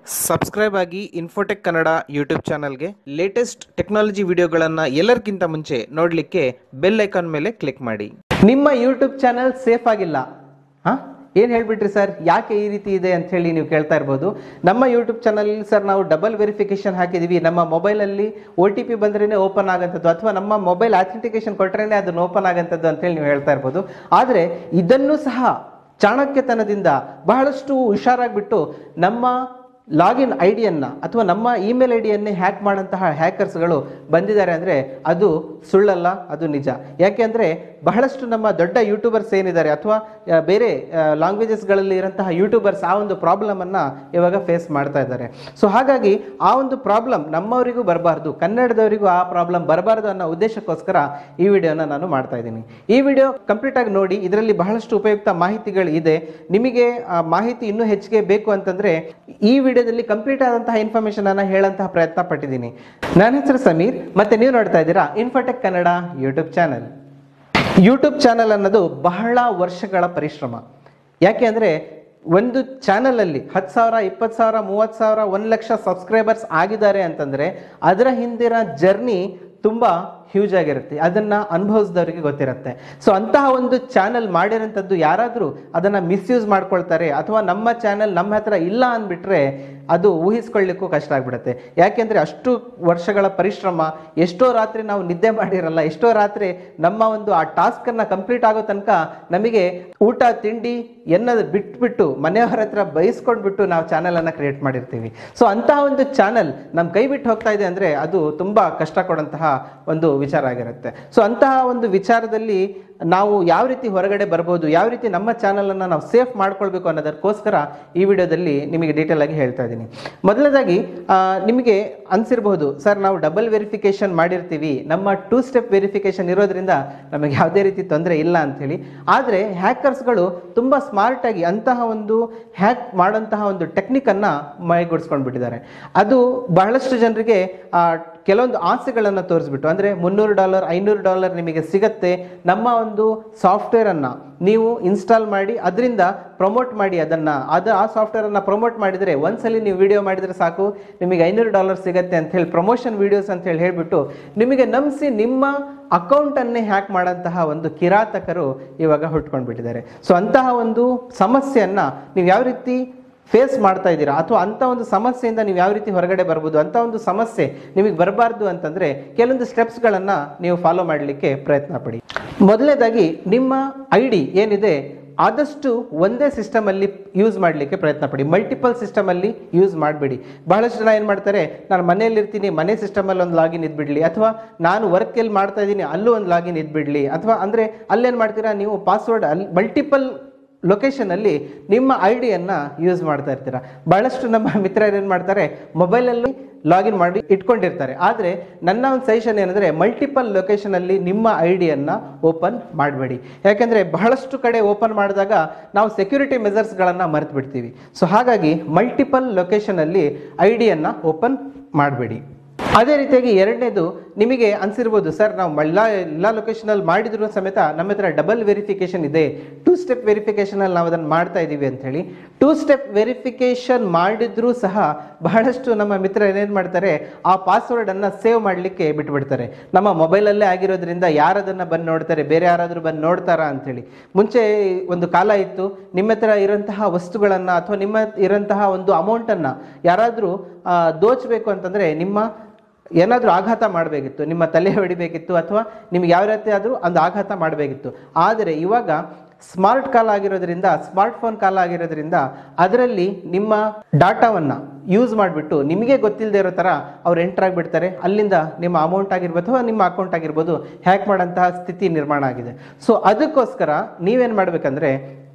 subscribe ಆಗಿ Infotech Kannada YouTube ಚಾನಲ್ಗೆ latest technology ವಿಡಿಯೋಗಳನ್ನು ಎಲ್ಲರಿಗಿಂತ ಮುಂಚೆ ನೋಡಲಿಕ್ಕೆ ಬೆಲ್ ಐಕಾನ್ ಮೇಲೆ ಕ್ಲಿಕ್ ಮಾಡಿ ನಿಮ್ಮ ಯೂಟ್ಯೂಬ್ ಚಾನಲ್ ಸೇಫ್ ಆಗಿಲ್ಲ ಹಾ ಏನ್ ಹೇಳ್ಬಿಟ್ರಿ ಸರ್ ಯಾಕೆ ಈ ರೀತಿ ಇದೆ ಅಂತ ಹೇಳಿ ನೀವು ಕೇಳ್ತಾ ಇರ್ಬೋದು ನಮ್ಮ ಯೂಟ್ಯೂಬ್ ಚಾನಲ್ ಸರ್ ನಾವು ಡಬಲ್ ವೆರಿಫಿಕೇಶನ್ ಹಾಕಿದೀವಿ ನಮ್ಮ ಮೊಬೈಲಲ್ಲಿ ಒ ಟಿ ಪಿ ಬಂದ್ರೇನೆ ಓಪನ್ ಆಗಂಥದ್ದು ಅಥವಾ ನಮ್ಮ ಮೊಬೈಲ್ ಅಥೆಂಟಿಕೇಶನ್ ಕೊಟ್ರೇನೆ ಅದನ್ನ ಓಪನ್ ಆಗಂಥದ್ದು ಅಂತ ಹೇಳಿ ನೀವು ಹೇಳ್ತಾ ಇರ್ಬೋದು ಆದರೆ ಇದನ್ನು ಸಹ ಚಾಣಕ್ಯತನದಿಂದ ಬಹಳಷ್ಟು ಹುಷಾರಾಗ್ಬಿಟ್ಟು ನಮ್ಮ ಲಾಗಿನ್ ಐ ಡಿಯನ್ನ ಅಥವಾ ನಮ್ಮ ಇಮೇಲ್ ಐ ಡಿಯನ್ನೇ ಹ್ಯಾಕ್ ಮಾಡೋಂತಹ ಹ್ಯಾಕರ್ಸ್ಗಳು ಬಂದಿದ್ದಾರೆ ಅಂದರೆ ಅದು ಸುಳ್ಳಲ್ಲ ಅದು ನಿಜ ಯಾಕೆ ಅಂದರೆ ಬಹಳಷ್ಟು ನಮ್ಮ ದೊಡ್ಡ ಯೂಟ್ಯೂಬರ್ಸ್ ಏನಿದ್ದಾರೆ ಅಥವಾ ಆ, ಬೇರೆ ಲ್ಯಾಂಗ್ವೇಜಸ್ಗಳಲ್ಲಿ ಇರೋಂತಹ ಯೂಟ್ಯೂಬರ್ಸ್ ಆ ಒಂದು ಪ್ರಾಬ್ಲಮನ್ನು ಇವಾಗ ಫೇಸ್ ಮಾಡ್ತಾ ಇದ್ದಾರೆ ಸೊ ಹಾಗಾಗಿ ಆ ಒಂದು ಪ್ರಾಬ್ಲಮ್ ನಮ್ಮವರಿಗೂ ಬರಬಾರ್ದು ಕನ್ನಡದವರಿಗೂ ಆ ಪ್ರಾಬ್ಲಮ್ ಬರಬಾರ್ದು ಅನ್ನೋ ಉದ್ದೇಶಕ್ಕೋಸ್ಕರ ಈ ವಿಡಿಯೋನ ನಾನು ಮಾಡ್ತಾ ಇದ್ದೀನಿ ಈ ವಿಡಿಯೋ ಕಂಪ್ಲೀಟ್ ಆಗಿ ನೋಡಿ ಇದರಲ್ಲಿ ಬಹಳಷ್ಟು ಉಪಯುಕ್ತ ಮಾಹಿತಿಗಳು ಇದೆ ನಿಮಗೆ ಆ ಮಾಹಿತಿ ಇನ್ನೂ ಹೆಚ್ಚಿಗೆ ಬೇಕು ಅಂತಂದ್ರೆ ಈ ವಿಡಿಯೋದಲ್ಲಿ ಕಂಪ್ಲೀಟ್ ಆದಂತಹ ಇನ್ಫಾರ್ಮೇಶನ್ ಅನ್ನ ಹೇಳಂತಹ ಪ್ರಯತ್ನ ಪಟ್ಟಿದ್ದೀನಿ ನನ್ನ ಹೆಸರು ಸಮೀರ್ ಮತ್ತೆ ನೀವು ನೋಡ್ತಾ ಇದ್ದೀರಾ Infotech Kannada YouTube channel YouTube channel ಅನ್ನೋದು ಬಹಳ ವರ್ಷಗಳ ಪರಿಶ್ರಮ ಯಾಕೆ ಅಂದರೆ ಒಂದು ಚಾನಲಲ್ಲಿ ಹತ್ತು ಸಾವಿರ ಇಪ್ಪತ್ತು ಸಾವಿರ ಮೂವತ್ತು ಸಾವಿರ ಒಂದು ಲಕ್ಷ ಸಬ್ಸ್ಕ್ರೈಬರ್ಸ್ ಆಗಿದ್ದಾರೆ ಅಂತಂದರೆ ಅದರ ಹಿಂದಿನ ಜರ್ನಿ ತುಂಬ ಹ್ಯೂಜ್ ಆಗಿರುತ್ತೆ ಅದನ್ನ ಅನುಭವಿಸಿದವರಿಗೆ ಗೊತ್ತಿರುತ್ತೆ ಸೊ ಅಂತಹ ಒಂದು ಚಾನಲ್ ಮಾಡಿರೋಂಥದ್ದು ಯಾರಾದರೂ ಅದನ್ನ ಮಿಸ್ಯೂಸ್ ಮಾಡ್ಕೊಳ್ತಾರೆ ಅಥವಾ ನಮ್ಮ ಚಾನಲ್ ನಮ್ಮ ಹತ್ರ ಇಲ್ಲ ಅಂದ್ಬಿಟ್ರೆ ಅದು ಊಹಿಸ್ಕೊಳ್ಳಿಕ್ಕೂ ಕಷ್ಟ ಆಗ್ಬಿಡುತ್ತೆ ಯಾಕೆಂದ್ರೆ ಅಷ್ಟು ವರ್ಷಗಳ ಪರಿಶ್ರಮ ಎಷ್ಟೋ ರಾತ್ರಿ ನಾವು ನಿದ್ದೆ ಮಾಡಿರಲ್ಲ ಎಷ್ಟೋ ರಾತ್ರಿ ನಮ್ಮ ಒಂದು ಆ ಟಾಸ್ಕ್ ಅನ್ನ ಕಂಪ್ಲೀಟ್ ಆಗೋ ತನಕ ನಮಗೆ ಊಟ ತಿಂಡಿ ಎನ್ನೋದು ಬಿಟ್ಬಿಟ್ಟು ಮನೆಯವರ ಹತ್ರ ಬಯಸ್ಕೊಂಡ್ಬಿಟ್ಟು ನಾವು ಚಾನಲ್ ಅನ್ನ ಕ್ರಿಯೇಟ್ ಮಾಡಿರ್ತೀವಿ ಸೊ ಅಂತಹ ಒಂದು ಚಾನಲ್ ನಮ್ಮ ಕೈ ಬಿಟ್ಟು ಹೋಗ್ತಾ ಇದೆ ಅಂದ್ರೆ ಅದು ತುಂಬಾ ಕಷ್ಟ ಕೊಡುವಂತಹ ಒಂದು ವಿಚಾರ ಆಗಿರುತ್ತೆ ಸೊ ಅಂತಹ ಒಂದು ವಿಚಾರದಲ್ಲಿ ನಾವು ಯಾವ ರೀತಿ ಹೊರಗಡೆ ಬರ್ಬೋದು ಯಾವ ರೀತಿ ನಮ್ಮ ಚಾನಲ್ ಅನ್ನ ನಾವು ಸೇಫ್ ಮಾಡ್ಕೊಳ್ಬೇಕು ಅನ್ನೋದಕ್ಕೋಸ್ಕರ ಈ ವಿಡಿಯೋದಲ್ಲಿ ನಿಮಗೆ ಡೀಟೇಲ್ ಆಗಿ ಹೇಳ್ತಾ ಇದ್ದೀನಿ ಮೊದಲನೇದಾಗಿ ಆ, ನಿಮಗೆ ಅನ್ಸಿರಬಹುದು ಸರ್ ನಾವು ಡಬಲ್ ವೆರಿಫಿಕೇಶನ್ ಮಾಡಿರ್ತೀವಿ ನಮ್ಮ ಟೂ ಸ್ಟೆಪ್ ವೆರಿಫಿಕೇಶನ್ ಇರೋದ್ರಿಂದ ನಮಗೆ ಯಾವುದೇ ರೀತಿ ತೊಂದರೆ ಇಲ್ಲ ಅಂಥೇಳಿ ಆದರೆ ಹ್ಯಾಕರ್ಸ್ಗಳು ತುಂಬ ಸ್ಮಾರ್ಟ್ ಆಗಿ ಅಂತಹ ಒಂದು ಹ್ಯಾಕ್ ಮಾಡೋಂತಹ ಒಂದು ಟೆಕ್ನಿಕ್ ಅನ್ನ ಮೈಗೂಡಿಸ್ಕೊಂಡ್ಬಿಟ್ಟಿದ್ದಾರೆ ಅದು ಬಹಳಷ್ಟು ಜನರಿಗೆ ಆ, ಕೆಲವೊಂದು ಆಸೆಗಳನ್ನು ತೋರಿಸ್ಬಿಟ್ಟು ಅಂದರೆ ಮುನ್ನೂರು ಡಾಲರ್ ಐನೂರು ಡಾಲರ್ ನಿಮಗೆ ಸಿಗತ್ತೆ ನಮ್ಮ ಒಂದು ಸಾಫ್ಟ್ವೇರ್ ಅನ್ನ ನೀವು ಇನ್ಸ್ಟಾಲ್ ಮಾಡಿ ಅದರಿಂದ ಪ್ರಮೋಟ್ ಮಾಡಿ ಅದನ್ನ ಅದು ಆ ಸಾಫ್ಟ್ವೇರ್ ಅನ್ನ ಪ್ರಮೋಟ್ ಮಾಡಿದರೆ ಒಂದ್ಸಲಿ ನೀವು ವಿಡಿಯೋ ಮಾಡಿದ್ರೆ ಸಾಕು ನಿಮಗೆ ಐನೂರು ಡಾಲರ್ ಸಿಗತ್ತೆ ಅಂತ ಹೇಳಿ ಪ್ರಮೋಷನ್ ವಿಡಿಯೋಸ್ ಅಂತ ಹೇಳಿ ಹೇಳ್ಬಿಟ್ಟು ನಿಮಗೆ ನಂಬಿಸಿ ನಿಮ್ಮ ಅಕೌಂಟ್ ಅನ್ನೇ ಹ್ಯಾಕ್ ಮಾಡೋಂತಹ ಒಂದು ಕಿರಾತಕರು ಇವಾಗ ಹುಟ್ಕೊಂಡ್ಬಿಟ್ಟಿದ್ದಾರೆ ಸೊ ಅಂತಹ ಒಂದು ಸಮಸ್ಯೆಯನ್ನ ನೀವು ಯಾವ ರೀತಿ ಫೇಸ್ ಮಾಡ್ತಾ ಇದ್ದೀರಾ ಅಥವಾ ಅಂಥ ಒಂದು ಸಮಸ್ಯೆಯಿಂದ ನೀವು ಯಾವ ರೀತಿ ಹೊರಗಡೆ ಬರ್ಬೋದು ಅಂತ ಒಂದು ಸಮಸ್ಯೆ ನಿಮಗೆ ಬರಬಾರ್ದು ಅಂತಂದ್ರೆ ಕೆಲವೊಂದು ಸ್ಟೆಪ್ಸ್ಗಳನ್ನು ನೀವು ಫಾಲೋ ಮಾಡಲಿಕ್ಕೆ ಪ್ರಯತ್ನ ಪಡಿ ಮೊದಲನೇದಾಗಿ ನಿಮ್ಮ ಐ ಡಿ ಏನಿದೆ ಆದಷ್ಟು ಒಂದೇ ಸಿಸ್ಟಮ್ ಅಲ್ಲಿ ಯೂಸ್ ಮಾಡಲಿಕ್ಕೆ ಪ್ರಯತ್ನ ಪಡಿ ಮಲ್ಟಿಪಲ್ ಸಿಸ್ಟಮ್ ಅಲ್ಲಿ ಯೂಸ್ ಮಾಡಬೇಡಿ ಬಹಳಷ್ಟು ಜನ ಏನು ಮಾಡ್ತಾರೆ ನಾನು ಮನೆಯಲ್ಲಿ ಇರ್ತೀನಿ ಮನೆ ಸಿಸ್ಟಮ್ ಅಲ್ಲಿ ಒಂದು ಲಾಗಿನ್ ಇದ್ಬಿಡ್ಲಿ ಅಥವಾ ನಾನು ವರ್ಕ್ ಎಲ್ಲಿ ಮಾಡ್ತಾ ಇದ್ದೀನಿ ಅಲ್ಲೂ ಒಂದು ಲಾಗಿನ್ ಇದ್ಬಿಡ್ಲಿ ಅಥವಾ ಅಂದ್ರೆ ಅಲ್ಲೇನು ಮಾಡ್ತೀರಾ ನೀವು ಪಾಸ್ವರ್ಡ್ ಅಲ್ಲಿ ಮಲ್ಟಿಪಲ್ ಲೊಕೇಶನ್ ಅಲ್ಲಿ ನಿಮ್ಮ ಐ ಡಿಯನ್ನ ಯೂಸ್ ಮಾಡ್ತಾ ಇರ್ತೀರಾ ಬಹಳಷ್ಟು ನಮ್ಮ ಮಿತ್ರರು ಏನು ಮಾಡ್ತಾರೆ ಮೊಬೈಲಲ್ಲಿ ಲಾಗಿನ್ ಮಾಡಿ ಇಟ್ಕೊಂಡಿರ್ತಾರೆ ಆದರೆ ನನ್ನ ಒಂದು ಸಜೆಷನ್ ಏನಂದ್ರೆ ಮಲ್ಟಿಪಲ್ ಲೊಕೇಶನ್ ಅಲ್ಲಿ ನಿಮ್ಮ ಐ ಡಿಯನ್ನ ಓಪನ್ ಮಾಡಬೇಡಿ ಯಾಕೆಂದ್ರೆ ಬಹಳಷ್ಟು ಕಡೆ ಓಪನ್ ಮಾಡಿದಾಗ ನಾವು ಸೆಕ್ಯೂರಿಟಿ ಮೆಜರ್ಸ್ಗಳನ್ನು ಮರೆತು ಬಿಡ್ತೀವಿ ಸೊ ಹಾಗಾಗಿ ಮಲ್ಟಿಪಲ್ ಲೊಕೇಶನ್ ಅಲ್ಲಿ ಐ ಡಿಯನ್ನ ಓಪನ್ ಮಾಡಬೇಡಿ ಅದೇ ರೀತಿಯಾಗಿ ಎರಡನೇದು ನಿಮಗೆ ಅನ್ಸಿರ್ಬೋದು ಸರ್ ನಾವು ಎಲ್ಲ ಎಲ್ಲ ಲೊಕೇಶನಲ್ಲಿ ಮಾಡಿದ್ರು ಸಮೇತ ನಮ್ಮ ಹತ್ರ ಡಬಲ್ ವೆರಿಫಿಕೇಶನ್ ಇದೆ ಟೂ ಸ್ಟೆಪ್ ವೆರಿಫಿಕೇಶನ್ ಅಲ್ಲಿ ನಾವು ಅದನ್ನು ಮಾಡ್ತಾ ಇದ್ದೀವಿ ಅಂತ ಹೇಳಿ ಟೂ ಸ್ಟೆಪ್ ವೆರಿಫಿಕೇಶನ್ ಮಾಡಿದ್ರೂ ಸಹ ಬಹಳಷ್ಟು ನಮ್ಮ ಮಿತ್ರ ಏನೇನು ಮಾಡ್ತಾರೆ ಆ ಪಾಸ್ವರ್ಡ್ ಅನ್ನ ಸೇವ್ ಮಾಡಲಿಕ್ಕೆ ಬಿಟ್ಬಿಡ್ತಾರೆ ನಮ್ಮ ಮೊಬೈಲಲ್ಲೇ ಆಗಿರೋದ್ರಿಂದ ಯಾರದನ್ನ ಬಂದು ನೋಡ್ತಾರೆ ಬೇರೆ ಯಾರಾದರೂ ಬಂದು ನೋಡ್ತಾರಾ ಅಂತೇಳಿ ಮುಂಚೆ ಒಂದು ಕಾಲ ಇತ್ತು ನಿಮ್ಮ ಹತ್ರ ಇರೋಂತಹ ವಸ್ತುಗಳನ್ನ ಅಥವಾ ನಿಮ್ಮ ಇರೋಂತಹ ಒಂದು ಅಮೌಂಟನ್ನು ಯಾರಾದರೂ ದೋಚಬೇಕು ಅಂತಂದ್ರೆ ನಿಮ್ಮ ಏನಾದರೂ ಆಘಾತ ಮಾಡಬೇಕಿತ್ತು ನಿಮ್ಮ ತಲೆ ಹೊಡಿಬೇಕಿತ್ತು ಅಥವಾ ನಿಮ್ಗೆ ಯಾವ ರೀತಿ ಆದರೂ ಒಂದು ಆಘಾತ ಮಾಡಬೇಕಿತ್ತು ಆದರೆ ಇವಾಗ ಸ್ಮಾರ್ಟ್ ಕಾಲ ಆಗಿರೋದ್ರಿಂದ ಸ್ಮಾರ್ಟ್ ಫೋನ್ ಕಾಲ ಆಗಿರೋದ್ರಿಂದ ಅದರಲ್ಲಿ ನಿಮ್ಮ ಡಾಟಾವನ್ನು ಯೂಸ್ ಮಾಡಿಬಿಟ್ಟು ನಿಮಗೆ ಗೊತ್ತಿಲ್ಲದೆ ಇರೋ ಥರ ಅವ್ರು ಎಂಟರ್ ಆಗಿಬಿಡ್ತಾರೆ ಅಲ್ಲಿಂದ ನಿಮ್ಮ ಅಮೌಂಟ್ ಆಗಿರ್ಬೋದು ಅಥವಾ ನಿಮ್ಮ ಅಕೌಂಟ್ ಆಗಿರ್ಬೋದು ಹ್ಯಾಕ್ ಮಾಡೋಂತಹ ಸ್ಥಿತಿ ನಿರ್ಮಾಣ ಆಗಿದೆ ಸೊ ಅದಕ್ಕೋಸ್ಕರ ನೀವೇನು ಮಾಡಬೇಕಂದ್ರೆ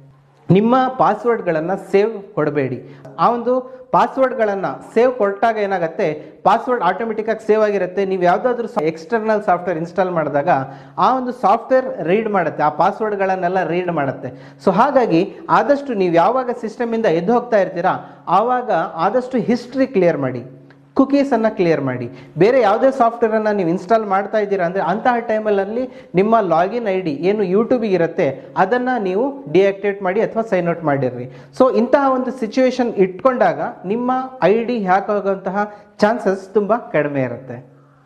ನಿಮ್ಮ ಪಾಸ್ವರ್ಡ್ಗಳನ್ನು ಸೇವ್ ಕೊಡಬೇಡಿ ಆ ಒಂದು ಪಾಸ್ವರ್ಡ್ಗಳನ್ನು ಸೇವ್ ಕೊಟ್ಟಾಗ ಏನಾಗುತ್ತೆ ಪಾಸ್ವರ್ಡ್ ಆಟೋಮೆಟಿಕ್ ಆಗಿ ಸೇವ್ ಆಗಿರುತ್ತೆ ನೀವು ಯಾವುದಾದ್ರೂ ಎಕ್ಸ್ಟರ್ನಲ್ ಸಾಫ್ಟ್ವೇರ್ ಇನ್ಸ್ಟಾಲ್ ಮಾಡಿದಾಗ ಆ ಒಂದು ಸಾಫ್ಟ್ವೇರ್ ರೀಡ್ ಮಾಡುತ್ತೆ ಆ ಪಾಸ್ವರ್ಡ್ಗಳನ್ನೆಲ್ಲ ರೀಡ್ ಮಾಡುತ್ತೆ ಸೊ ಹಾಗಾಗಿ ಆದಷ್ಟು ನೀವು ಯಾವಾಗ ಸಿಸ್ಟಮಿಂದ ಎದ್ದು ಹೋಗ್ತಾ ಇರ್ತೀರಾ ಆವಾಗ ಆದಷ್ಟು ಹಿಸ್ಟ್ರಿ ಕ್ಲಿಯರ್ ಮಾಡಿ ಕುಕೀಸ್ ಅನ್ನ ಕ್ಲಿಯರ್ ಮಾಡಿ ಬೇರೆ ಯಾವುದೇ ಸಾಫ್ಟ್ವೇರ್ ಅನ್ನ ನೀವು ಇನ್ಸ್ಟಾಲ್ ಮಾಡ್ತಾ ಇದ್ದೀರಾ ಅಂದ್ರೆ ಅಂತಹ ಟೈಮಲ್ಲಿ ನಿಮ್ಮ ಲಾಗಿನ್ ಐ ಡಿ ಏನು ಯೂಟ್ಯೂಬಿಗೆ ಇರುತ್ತೆ ಅದನ್ನ ನೀವು ಡಿಆಕ್ಟಿವೇಟ್ ಮಾಡಿ ಅಥವಾ ಸೈನ್ ಔಟ್ ಮಾಡಿರ್ರಿ ಸೊ ಇಂತಹ ಒಂದು ಸಿಚುವೇಶನ್ ಇಟ್ಕೊಂಡಾಗ ನಿಮ್ಮ ಐ ಡಿ ಹ್ಯಾಕ್ ಆಗುವಂತಹ ಚಾನ್ಸಸ್ ತುಂಬಾ ಕಡಿಮೆ ಇರುತ್ತೆ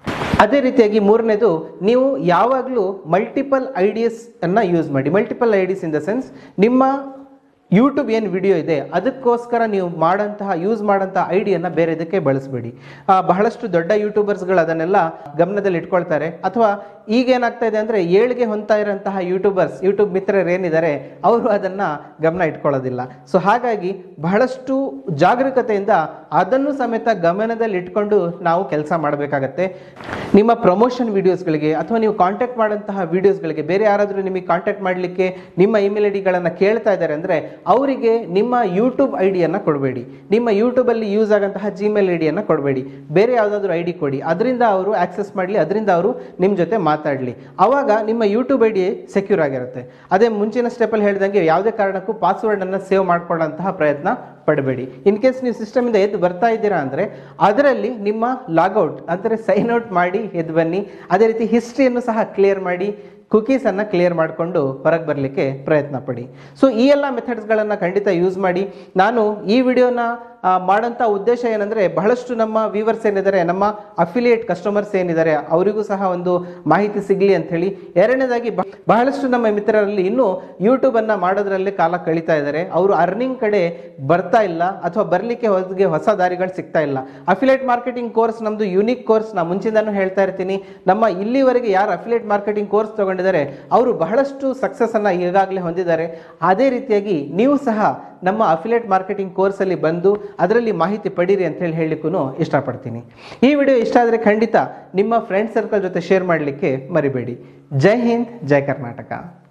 ಅದೇ ರೀತಿಯಾಗಿ ಮೂರನೇದು ನೀವು ಯಾವಾಗಲೂ ಮಲ್ಟಿಪಲ್ ಐ ಡಿಎಸ್ ಅನ್ನ ಯೂಸ್ ಮಾಡಿ multiple IDs in the sense ನಿಮ್ಮ ಯೂಟ್ಯೂಬ್ ಏನು ವಿಡಿಯೋ ಇದೆ ಅದಕ್ಕೋಸ್ಕರ ನೀವು ಮಾಡಂತಹ ಯೂಸ್ ಮಾಡಂತಹ ಐಡಿಯನ್ನ ಬೇರೆ ಇದಕ್ಕೆ ಬಳಸಬೇಡಿ ಬಹಳಷ್ಟು ದೊಡ್ಡ ಯೂಟ್ಯೂಬರ್ಸ್ಗಳು ಅದನ್ನೆಲ್ಲ ಗಮನದಲ್ಲಿ ಇಟ್ಕೊಳ್ತಾರೆ ಅಥವಾ ಈಗ ಏನಾಗ್ತಾ ಇದೆ ಅಂದ್ರೆ ಏಳಿಗೆ ಹೊಂದ್ತಾ ಇರೋಂತಹ ಯೂಟ್ಯೂಬರ್ಸ್ ಯೂಟ್ಯೂಬ್ ಮಿತ್ರರು ಏನಿದ್ದಾರೆ ಅವರು ಅದನ್ನ ಗಮನ ಇಟ್ಕೊಳ್ಳೋದಿಲ್ಲ ಸೊ ಹಾಗಾಗಿ ಬಹಳಷ್ಟು ಜಾಗರೂಕತೆಯಿಂದ ಅದನ್ನು ಸಮೇತ ಗಮನದಲ್ಲಿ ಇಟ್ಕೊಂಡು ನಾವು ಕೆಲಸ ಮಾಡಬೇಕಾಗತ್ತೆ ನಿಮ್ಮ ಪ್ರಮೋಷನ್ ವಿಡಿಯೋಸ್ಗಳಿಗೆ ಅಥವಾ ನೀವು ಕಾಂಟ್ಯಾಕ್ಟ್ ಮಾಡೋಂತಹ ವಿಡಿಯೋಸ್ಗಳಿಗೆ ಬೇರೆ ಯಾರಾದರೂ ನಿಮಗೆ ಕಾಂಟ್ಯಾಕ್ಟ್ ಮಾಡಲಿಕ್ಕೆ ನಿಮ್ಮ ಇಮೇಲ್ ಐ ಡಿಗಳನ್ನು ಕೇಳ್ತಾ ಇದ್ದಾರೆ ಅಂದರೆ ಅವರಿಗೆ ನಿಮ್ಮ ಯೂಟ್ಯೂಬ್ ಐ ಡಿಯನ್ನು ಕೊಡಬೇಡಿ ನಿಮ್ಮ ಯೂಟ್ಯೂಬಲ್ಲಿ ಯೂಸ್ ಆಗಂತಹ ಜಿಮೇಲ್ ಐ ಡಿಯನ್ನು ಕೊಡಬೇಡಿ ಬೇರೆ ಯಾವುದಾದ್ರೂ ಐ ಡಿ ಕೊಡಿ ಅದರಿಂದ ಅವರು ಆಕ್ಸೆಸ್ ಮಾಡಲಿ ಅದರಿಂದ ಅವರು ನಿಮ್ಮ ಜೊತೆ ಮಾತಾಡಲಿ ಅವಾಗ ನಿಮ್ಮ ಯೂಟ್ಯೂಬ್ ಐ ಡಿ ಸೆಕ್ಯೂರ್ ಆಗಿರುತ್ತೆ ಅದೇ ಮುಂಚಿನ ಸ್ಟೆಪಲ್ಲಿ ಹೇಳಿದಂಗೆ ಯಾವುದೇ ಕಾರಣಕ್ಕೂ ಪಾಸ್ವರ್ಡನ್ನು ಸೇವ್ ಮಾಡ್ಕೊಳ್ಳೋಂತಹ ಪ್ರಯತ್ನ ಪಡಬೇಡಿ ಇನ್ ಕೇಸ್ ನೀವು ಸಿಸ್ಟಮಿಂದ ಎದ್ದು ಬರ್ತಾ ಇದ್ದೀರಾ ಅಂದರೆ ಅದರಲ್ಲಿ ನಿಮ್ಮ ಲಾಗೌಟ್ ಅಂದರೆ ಸೈನ್ ಔಟ್ ಮಾಡಿ ಎದ್ದು ಬನ್ನಿ ಅದೇ ರೀತಿ ಹಿಸ್ಟ್ರಿಯನ್ನು ಸಹ ಕ್ಲಿಯರ್ ಮಾಡಿ ಕುಕೀಸನ್ನು ಕ್ಲಿಯರ್ ಮಾಡಿಕೊಂಡು ಹೊರಗೆ ಬರಲಿಕ್ಕೆ ಪ್ರಯತ್ನ ಪಡಿ ಸೊ ಈ ಎಲ್ಲ ಮೆಥಡ್ಸ್ಗಳನ್ನು ಖಂಡಿತ ಯೂಸ್ ಮಾಡಿ ನಾನು ಈ ವಿಡಿಯೋನ ಮಾಡೋಂಥ ಉದ್ದೇಶ ಏನಂದರೆ ಬಹಳಷ್ಟು ನಮ್ಮ ವ್ಯೂವರ್ಸ್ ಏನಿದ್ದಾರೆ ನಮ್ಮ ಅಫಿಲಿಯೇಟ್ ಕಸ್ಟಮರ್ಸ್ ಏನಿದ್ದಾರೆ ಅವರಿಗೂ ಸಹ ಒಂದು ಮಾಹಿತಿ ಸಿಗಲಿ ಅಂತ ಹೇಳಿ ಎರಡನೇದಾಗಿ ಬ- ಬಹಳಷ್ಟು ನಮ್ಮ ಮಿತ್ರರಲ್ಲಿ ಇನ್ನೂ ಯೂಟ್ಯೂಬನ್ನು ಮಾಡೋದ್ರಲ್ಲೇ ಕಾಲ ಕಳೀತಾ ಇದ್ದಾರೆ ಅವರು ಅರ್ನಿಂಗ್ ಕಡೆ ಬರ್ತಾ ಇಲ್ಲ ಅಥವಾ ಬರಲಿಕ್ಕೆ ಹೊರಗೆ ಹೊಸ ದಾರಿಗಳು ಸಿಗ್ತಾ ಇಲ್ಲ ಅಫಿಲಿಯೇಟ್ ಮಾರ್ಕೆಟಿಂಗ್ ಕೋರ್ಸ್ ನಮ್ಮದು ಯುನಿಕ್ ಕೋರ್ಸ್ ನಾ ಮುಂಚಿಂದನೂ ಹೇಳ್ತಾ ಇರ್ತೀನಿ ನಮ್ಮ ಇಲ್ಲಿವರೆಗೆ ಯಾರು ಅಫಿಲಿಯೇಟ್ ಮಾರ್ಕೆಟಿಂಗ್ ಕೋರ್ಸ್ ತಗೊಂಡಿದ್ದಾರೆ ಅವರು ಬಹಳಷ್ಟು ಸಕ್ಸಸ್ ಅನ್ನ ಈಗಾಗಲೇ ಹೊಂದಿದ್ದಾರೆ ಅದೇ ರೀತಿಯಾಗಿ ನೀವು ಸಹ ನಮ್ಮ ಅಫಿಲಿಯೇಟ್ ಮಾರ್ಕೆಟಿಂಗ್ ಕೋರ್ಸಲ್ಲಿ ಬಂದು ಅದರಲ್ಲಿ ಮಾಹಿತಿ ಪಡೀರಿ ಅಂತ ಹೇಳಿ ಹೇಳಲಿಕ್ಕೂ ಇಷ್ಟಪಡ್ತೀನಿ ಈ ವಿಡಿಯೋ ಇಷ್ಟ ಆದರೆ ಖಂಡಿತ ನಿಮ್ಮ ಫ್ರೆಂಡ್ ಸರ್ಕಲ್ ಜೊತೆ ಶೇರ್ ಮಾಡಲಿಕ್ಕೆ ಮರಿಬೇಡಿ ಜೈ ಹಿಂದ್ ಜೈ ಕರ್ನಾಟಕ